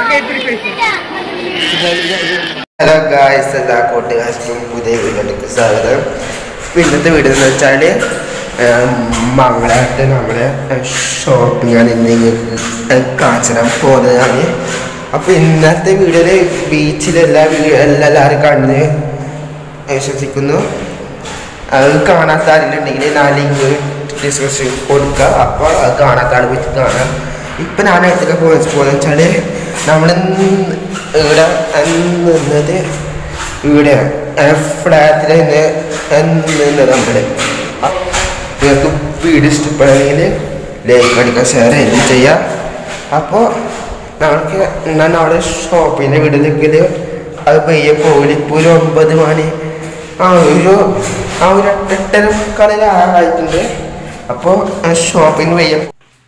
Hello guys എല്ലാ കൂട്ടുകാർക്കും പുതിയ വീഡിയോയിലേക്ക് സ്വാഗതം ഇപ്പൊ ഇന്നത്തെ വീഡിയോ എന്ന് വെച്ചാൽ മംഗളായിട്ട് നമ്മുടെ ഷോപ്പിംഗ് ആണ് ഇന്ന് നിങ്ങൾക്ക് കാണിച്ചിടാൻ പോകുന്നതാണ് അപ്പോൾ ഇന്നത്തെ വീഡിയോയിൽ ബീച്ചിലെല്ലാ വീഡിയോ എല്ലാവരും കണ്ട് വിശ്വസിക്കുന്നു അത് കാണാത്ത ആരെങ്കിലും ഞാൻ ലിങ്ക് ഡിസ്ക്രിപ്ഷൻ കൊടുക്കുക അപ്പോൾ അത് കാണാത്ത ആൾ വെച്ച് കാണാം ഇപ്പം ഞാൻ അടുത്തൊക്കെ പോകുന്നത് വെച്ചാൽ നമ്മൾ ഇവിടെ നിന്നത് ഇവിടെ ഫ്ലാറ്റിൽ നിന്നത് നമ്മൾ നിങ്ങൾക്ക് വീഡിയോ ഇഷ്ടപ്പെടുകയാണെങ്കിൽ ലൈക്ക് അടിക്കുക ഷെയർ ചെയ്യുകയും ചെയ്യാം അപ്പോൾ നമുക്ക് ഞാൻ അവിടെ ഷോപ്പിൻ്റെ വീട്ടിലേക്ക് അത് പയ്യെ പോകില്ല ഇപ്പോൾ ഒരു ഒമ്പത് മണി ആ ഒരു ആ ഒരു എട്ടര കളിൽ ആയിട്ടുണ്ട് അപ്പോൾ ഷോപ്പിംഗ് ചെയ്യാം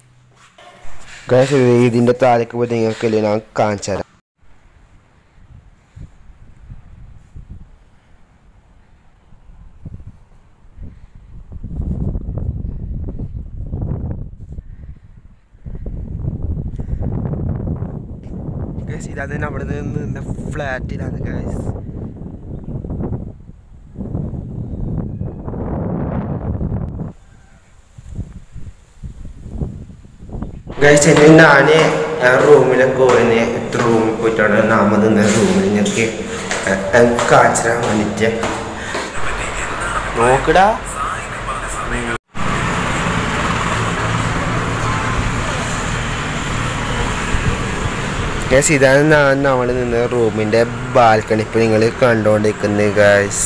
ഇതിൻ്റെ താഴേക്ക് പോയി നിങ്ങൾക്ക് ഞാൻ കാണിച്ചു തരാം ഗൈസ് ഇതാണ് നമ്മുടെ നിന്ന് ഫ്ലാറ്റിലാണ് ഗൈസ് ഗൈസ് ഇനി ഞാന് റൂമിലൊക്കെ പോയിന് റൂമിൽ പോയിട്ടാണ് നാമ നിന്ന റൂമിൽ ഞങ്ങൾക്ക് കാണിച്ചാൻ വേണ്ടിട്ട് നോക്കടാ ഗൈസ് ഇതാണ് ഞാൻ നമ്മൾ നിന്ന് റൂമിൻ്റെ ബാൽക്കണി ഇപ്പം നിങ്ങൾ കണ്ടുകൊണ്ടിരിക്കുന്നത് ഗൈസ്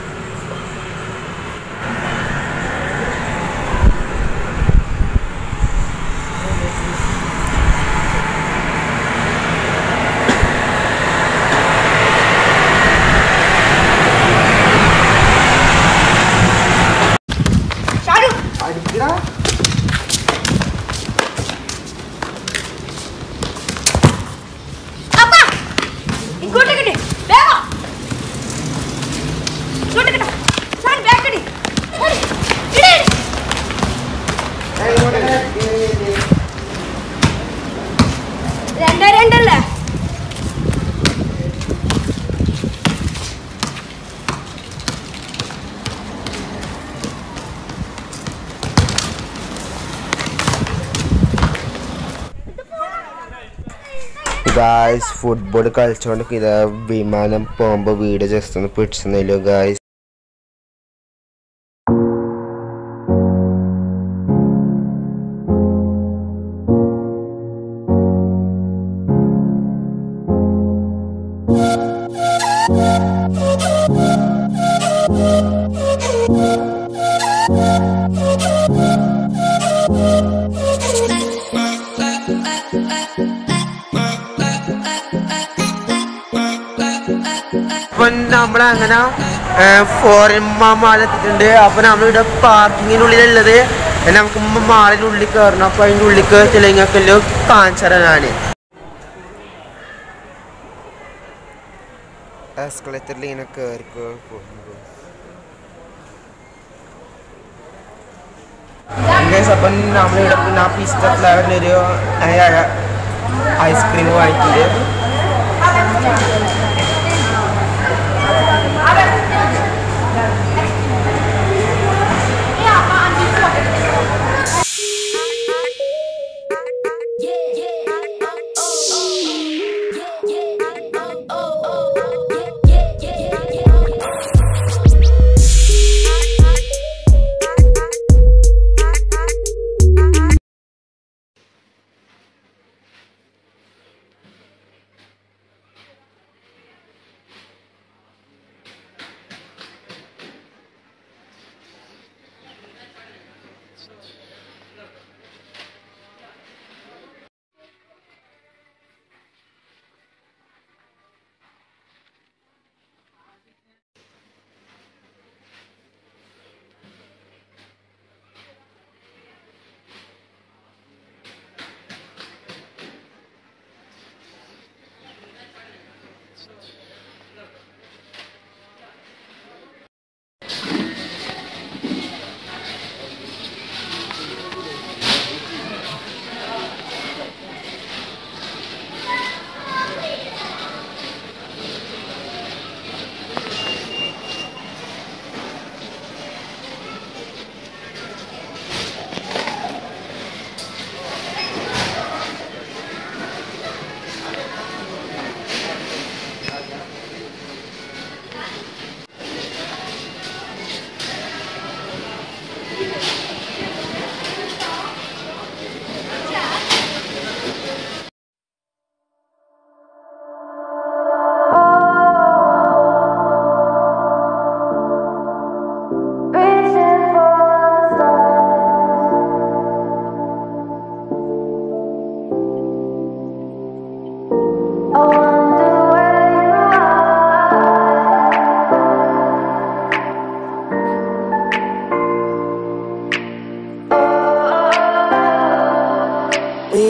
അടിക്കടാ അപ്പാ ഇങ്ങോട്ടേക്കിട്ട് വേഗം ഇങ്ങോട്ടേക്കിട്ട് സാൻ ബാക്കടി ഇടി രണ്ട് രണ്ടല്ലേ ഗായ്സ് ഫുട്ബോൾ കളിച്ചോണ്ട് ഇതാ വിമാനം പോകുമ്പോൾ വീട് ജസ്റ്റ് ഒന്ന് പിടിച്ചെന്നല്ലോ ഗായ്സ് അപ്പൊ നമ്മളങ്ങനെ ഫോറിൻ മാലെത്തിയിട്ടുണ്ട് അപ്പൊ നമ്മളിവിടെ പാർക്കിങ്ങിനുള്ളിലുള്ളത് നമുക്ക് മാളിനുള്ളിൽ കയറണം അപ്പൊ അതിൻ്റെ ഉള്ളിൽ കയറിച്ചില്ലെങ്കിലോ കാണിച്ചറ ഞാന് എസ്കലേറ്ററിൽ ഇങ്ങനെ കയറി പോകുന്നത് അപ്പം നമ്മളിവിടെ പിന്നെ ആ പിസ്റ്റ ഫ്ലേവറിൻ്റെ ഒരു ഐസ്ക്രീം വാങ്ങിയിട്ടുണ്ട്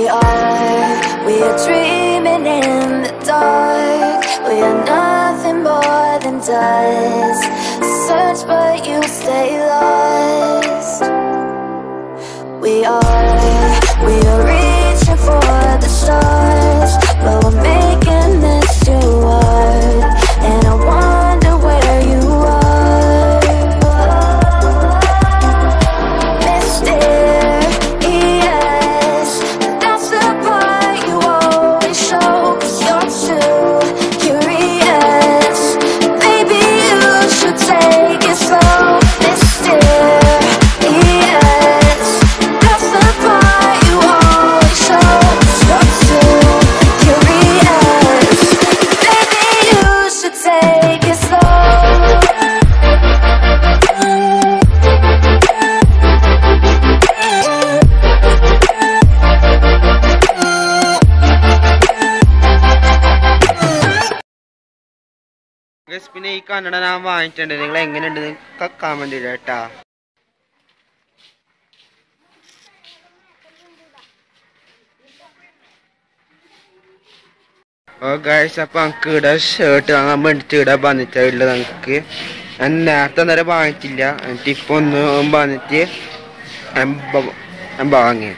are, we are dreaming in the dark. We are nothing more than dust. Search, but you stay lost. We are, we are reaching for the stars, but we're making this too hard. And I wonder where you are. Mysterious, that's the part you always show. you you're too curious. Maybe you should take it slow. Mysterious, that's the part you always show. you you're too curious. Maybe you should take it slow. Guess പിന്നെ ഈ കന്നഡ ഞാൻ വാങ്ങിച്ചിട്ടുണ്ട് നിങ്ങൾ എങ്ങനെയുണ്ട് comment ഇടുക കേട്ടാ ഓ guys അപ്പൊ നമുക്ക് ഇവിടെ ഷർട്ട് വാങ്ങാൻ വേണ്ടിട്ട് ഇവിടെ വന്നിട്ടുള്ളത് നമുക്ക് ഞാൻ നേരത്തെ നേരെ വാങ്ങിച്ചില്ല എന്നിട്ട് ഇപ്പൊ ഒന്ന് വന്നിട്ട് ഞാൻ ബ- ഞാൻ വാങ്ങി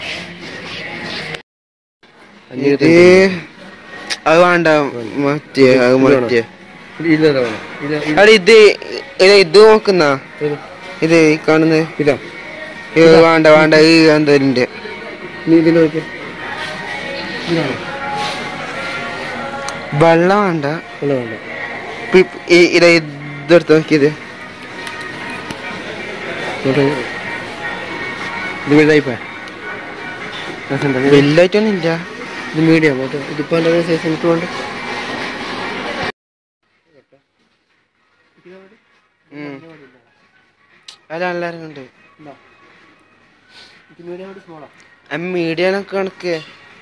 ഇത് അത് വേണ്ട മറ്റേ അത് മറ്റേ അല്ല ഇത് ഇത് ഇത് നോക്കുന്ന ഇത് ഈ കാണുന്ന ഇതാ ഇത് വേണ്ട വേണ്ട ഈ എന്തോലിന്റെ നീ ഇതിൽ നോക്കി വെള്ളം വേണ്ട വേണ്ട വേണ്ട ഇപ്പൊ ഇപ്പ- ഈ ഇത് ഇതെടുത്ത് നോക്കിയത് നോക്ക്. ഇത് വലുതായിപ്പോ വലുതായിട്ടൊന്നും ഇല്ല ഇത് മീഡിയം മറ്റേ ഇതിപ്പോ എൻ്റെ സൈസ് എനിക്ക് വേണ്ട ഉം. അല്ല എല്ലാരും ഉണ്ട് ഇത് മീഡിയം വേണ്ടി സ്മോളാ മീഡിയാനൊക്കെ കണക്ക്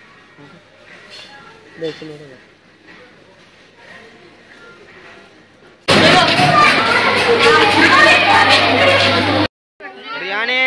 റിയാനെ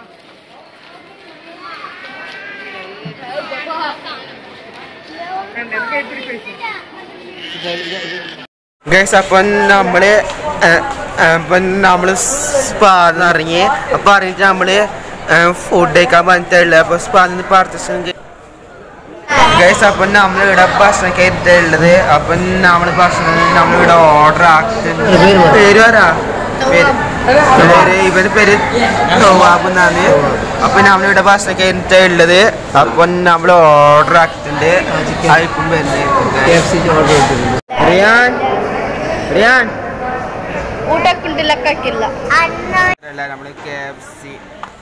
ഗൈസ് അപ്പം നമ്മള് ഏഹ്, ഏഹ്, അപ്പം നമ്മള് സ്പാന്ന് ഇറങ്ങി അപ്പൊ അറിഞ്ഞിട്ട് നമ്മള് ഫുഡ് കഴിക്കാൻ പറഞ്ഞിട്ടുള്ളത് അപ്പൊ സ്പാന്ന് പാർട്ടിഷൻ ഗൈസ് അപ്പം നമ്മൾ ഇവിടെ ഭക്ഷണം കഴിച്ചിട്ടുള്ളത് അപ്പം നമ്മൾ ഭക്ഷണം നമ്മൾ ഇവിടെ ഓർഡർ ആക്കിയിട്ടുണ്ട് പേര് വരാ പേര് പേര് ഇവന്റെ പേര് നവാബ് എന്നാണ് അപ്പൊ നമ്മളിവിടെ ഭക്ഷണം കഴിച്ചിട്ടുള്ളത് അപ്പം നമ്മൾ ഓർഡർ ആക്കിയിട്ടുണ്ട് അതിപ്പം കെ എഫ് സി ഓർഡർ ചെയ്തിട്ടുണ്ട് റിയാൻ റിയാൻ ಊಟಕ್ಕುಂಟು ಲೆಕ್ಕಕ್ಕಿಲ್ಲ അല്ല നമ്മള് കെ എഫ് സി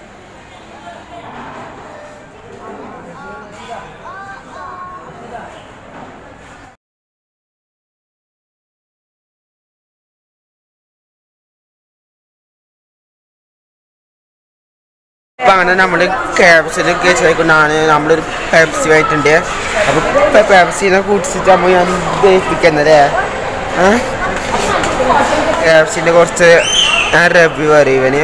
അപ്പൊ അങ്ങനെ നമ്മള് ക്യാപ്സിൽ കേസായിക്കൊണ്ടാണ് നമ്മളൊരു പെപ്സി വായിട്ടുണ്ട് അപ്പൊ പെപ്സിനെ കുടിച്ചിട്ട് നമ്മൾ ഞാൻ ദഹിപ്പിക്കുന്നല്ലേ ക്യാപ്സിന്റെ കുറച്ച് ഞാൻ റിവ്യൂ പറയും ഇവന്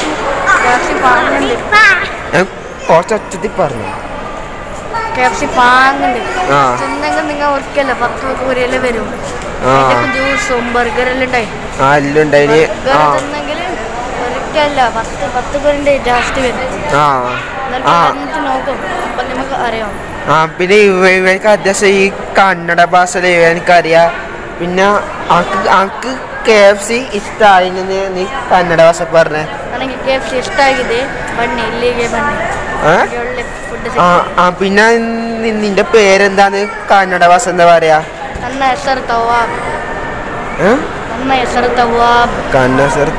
ഞാൻ കുറച്ച് ഒച്ചത്തിൽ പറഞ്ഞു കെ എഫ് സി പാങ്ങുണ്ട് ആ തിന്നെങ്കിൽ നിങ്ങൾ ഒരിക്കല പത്ത് കൂരയില് വരും ആ ജ്യൂസും ബർഗറെല്ലാം ഉണ്ടായി ആ എല്ലുണ്ടായിന് ആ തിന്നെങ്കിൽ ഒരിക്കല പത്ത് പത്ത് പേരിന്റെ ജാസ്തി വരും ആ എന്നിട്ട് ആ വന്നിട്ട് നോക്കും അപ്പൊ നമുക്ക് അറിയാം ആ പിന്നെ ഇവ ഇവനക്ക് അത്യാവശ്യം ഈ കന്നഡ ഭാഷയിൽ എനിക്കറിയാം പിന്നെ അനക്ക് അനക്ക് കെ എഫ് സി ഇഷ്ടമായിന്ന് നീ കന്നഡ ഭാഷ പറഞ്ഞേ ನನಗೆ ಕೆ ಎಫ್ ಸಿ ಇಷ್ಟ ಆಗಿದೆ ಬನ್ನಿ ಇಲ್ಲಿಗೆ ಬನ್ನಿ ഏ? ಇಲ್ಲಿ ಒಳ್ಳೆ ಫುಡ್ ആ ആ പിന്നെ നി- നിന്റെ പേരെന്താന്ന് കന്നഡ ഭാഷ എന്താ പറയാ ನನ್ನ ಹೆಸರು ತವಾಬ್ ഏ? ನನ್ನ ಹೆಸರು ತವಾಬ್ കന്നഡ സർത്ത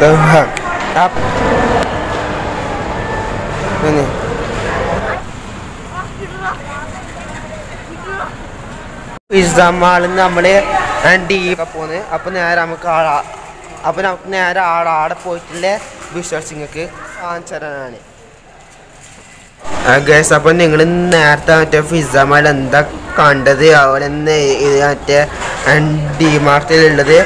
പിസ്സ മാളിൽ നമ്മള് ഡീ പോന്ന് അപ്പൊ നേരെ നമുക്ക് ആളാ അപ്പൊ നമുക്ക് നേരെ ആടെ ആടെ പോയിട്ടുള്ള വിഷ്വൽസ് നിങ്ങൾക്ക് കാണിച്ചു തരാനാണ് ഗേസ് അപ്പൊ നിങ്ങൾ നേരത്തെ മറ്റേ പിസ്സ മാൾ എന്താ കണ്ടത് അതുപോലെ തന്നെ ഇത് മറ്റേ ഡി മാർട്ടിലുള്ളത്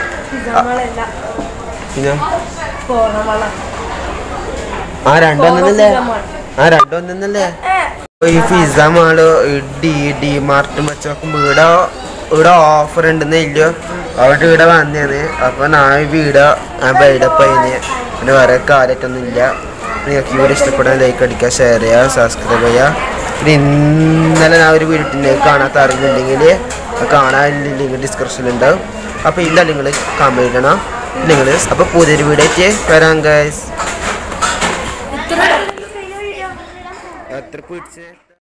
പിന്നെ ആ രണ്ടെണ്ണല്ലേ ആ ആ രണ്ടൊന്നല്ലേ ഈ pizza mall D D Mart വെച്ചോക്കും ഇവിടെ ഇവിടെ ഓഫർ ഉണ്ടെന്ന് ഇല്ലോ അവിടെ ഇവിടെ വന്നേന്ന് അപ്പൊ നാളെ വീട് ബൈഡപ്പ് അതിന് പിന്നെ വേറെ കാര്യമായിട്ടൊന്നും ഇല്ല നിങ്ങൾക്ക് ഇവിടെ ഇഷ്ടപ്പെടാൻ ലൈക്ക് അടിക്കുക ഷെയർ ചെയ്യുക സബ്സ്ക്രൈബ് ചെയ്യുക പിന്നെ ഇന്നലെ ഞാൻ ഒരു വീട്ടിൻ്റെ കാണാത്ത അറിയുന്നുണ്ടെങ്കിൽ കാണാനില്ലെങ്കിൽ ഡിസ്ക്രിപ്ഷനിൽ ഉണ്ടാവും അപ്പോൾ ഇല്ല നിങ്ങൾ കമൻറ്റ് ചെയ്യണം നിങ്ങൾ അപ്പോൾ പുതിയൊരു വീഡിയോ ആയിട്ട് വരാം ഗൈസ് എത്ര പിടിച്ച്